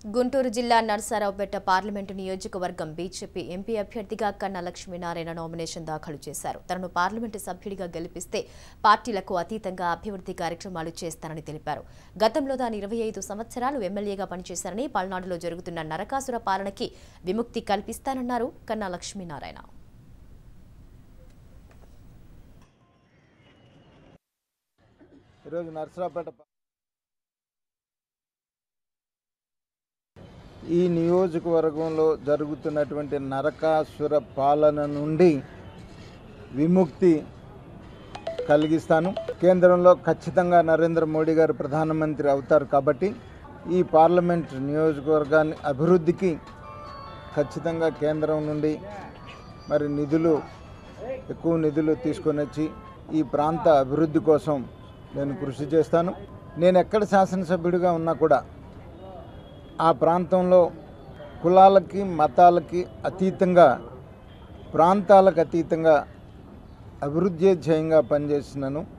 గుంటూరు జిల్లా నర్సారావుపేట పార్లమెంటు నియోజకవర్గం BJP MP అభ్యర్థిగా కన్నా లక్ష్మీనారాయణ నామినేషన్ దాఖలు చేశారు తనను పార్లమెంటు సభ్యుడిగా గెలిపిస్తే పార్టీలకు అతీతంగా అభివృద్ధి కార్యక్రమాలు చేస్తానని తెలిపారు గతంలో తాను ఇరవై ఐదు సంవత్సరాలు ఎమ్మెల్యేగా పనిచేశారని పల్నాడులో జరుగుతున్న నరకాసుర పాలనకి విముక్తి కల్పిస్తానన్నారు కన్నా లక్ష్మీనారాయణ ఈరోజు నర్సరావుపేట ప- ఈ నియోజకవర్గంలో జరుగుతున్నటువంటి నరకాసుర పాలన నుండి విముక్తి కలిగిస్తాను కేంద్రంలో ఖచ్చితంగా నరేంద్ర మోడీ గారు ప్రధానమంత్రి అవుతారు కాబట్టి ఈ పార్లమెంట్ నియోజకవర్గాన్ని అభివృద్ధికి ఖచ్చితంగా కేంద్రం నుండి మరి నిధులు ఎక్కువ నిధులు తీసుకొని వచ్చి ఈ ప్రాంత అభివృద్ధి కోసం నేను కృషి చేస్తాను నేను ఎక్కడ శాసనసభ్యుడిగా ఉన్నా కూడా ఆ ప్రాంతంలో కులాలకి మతాలకి అతీతంగా ప్రాంతాలకు అతీతంగా అభివృద్ధి ధ్యేయంగా పనిచేస్తున్నాను